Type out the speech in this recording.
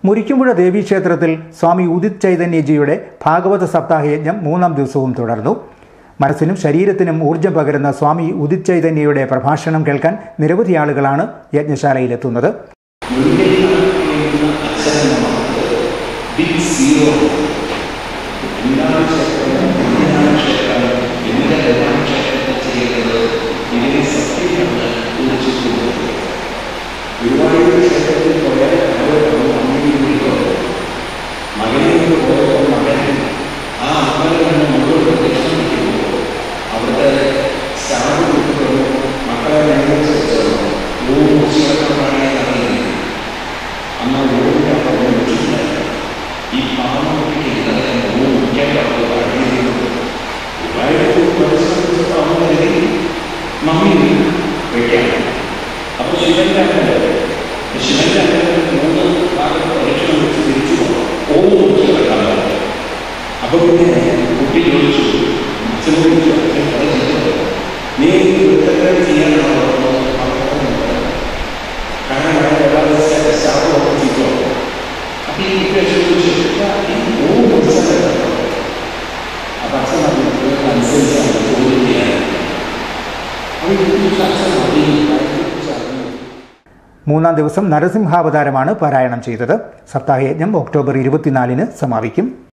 മുരിക്കുമ്പുഴ ദേവീക്ഷേത്രത്തിൽ സ്വാമി ഉദിത് ചൈതന്യജിയുടെ ഭാഗവത സപ്താഹയജ്ഞം മൂന്നാം ദിവസവും തുടർന്നു മനസ്സിനും ശരീരത്തിനും ഊർജ്ജം പകരുന്ന സ്വാമി ഉദിത് ചൈതന്യയുടെ പ്രഭാഷണം കേൾക്കാൻ നിരവധി ആളുകളാണ് യജ്ഞശാലയിലെത്തുന്നത് മുൻകൈ നടത്തിയിരുന്ന അച്ഛനമ്മമാർക്ക് ബിഗ് സീറോ എന്താണ് ക്ഷേത്രം എന്തിനാണ് ക്ഷേത്രം എന്തിനാണ് ക്ഷേത്രത്തിൽ ചെയ്യുന്നത് ഇതിനെ സത്യമാണ് കുറിച്ചിട്ടുള്ളത് ഗുരുവായൂർ ക്ഷേത്രത്തിൽ പോയാൽ ഓരോ അമ്മയും വിളിക്കോ മകനെ പോയപ്പോൾ മകൻ ആ അമ്മയിൽ നിന്ന് മുഴുവൻ പ്രദക്ഷിണം വയ്ക്കുമ്പോൾ അവിടുത്തെ സ്റ്റാഫ് വിട്ടുകൊണ്ടു മക്കളെ അനുഭവിച്ചു വെച്ചോ മൂന്ന് ക്ഷേത്രമാണ് നടന്നത് അന്ന് ഓടിക്കാൻ പറ്റില്ല ഈ പാമ്പ് ഇന്നലെ മൂന്ന് മുഖ്യപ്പെട്ടത് കഴിഞ്ഞിരുന്നത് ഗുരുവായൂർ പരിശ്രമിച്ചപ്പോൾ അമ്മ കരുതി മമ്മി വെക്കാം അപ്പോൾ ശിവന്റെ അമ്മ ശിവന്റെ അമ്മ മൂന്ന് ഭാഗത്ത് പരീക്ഷണം വെച്ച് തിരിച്ചു പോകാം ഓ ക്ഷേത്രക്കാരൻ അപ്പൊ പിന്നെ കുട്ടി ചോദിച്ചു അച്ഛനോട് ചോദിച്ചു അച്ഛൻ കഥ ചെയ്തത് നീ വൃത്തക്കാർ ചെയ്യാനാണോ കാരണം അവിടെ എല്ലാ സ്റ്റാഫ് ഒക്കെ ചെയ്തോ അപ്പൊ ഈ കുട്ടി അച്ഛൻ ചോദിച്ചു ഈ മൂന്ന് ദിവസം അപ്പൊ അച്ഛൻ പറഞ്ഞു അനുസരിച്ചാണ് ജോലി ചെയ്യാൻ അപ്പൊ ഈ കുട്ടി അച്ഛൻ മതി അതിനെക്കുറിച്ച് അറിഞ്ഞു മൂന്നാം ദിവസം നരസിംഹാവതാരമാണ് പാരായണം ചെയ്തത് സപ്താഹയജ്ഞം ഒക്ടോബർ ഇരുപത്തിനാലിന് സമാപിക്കും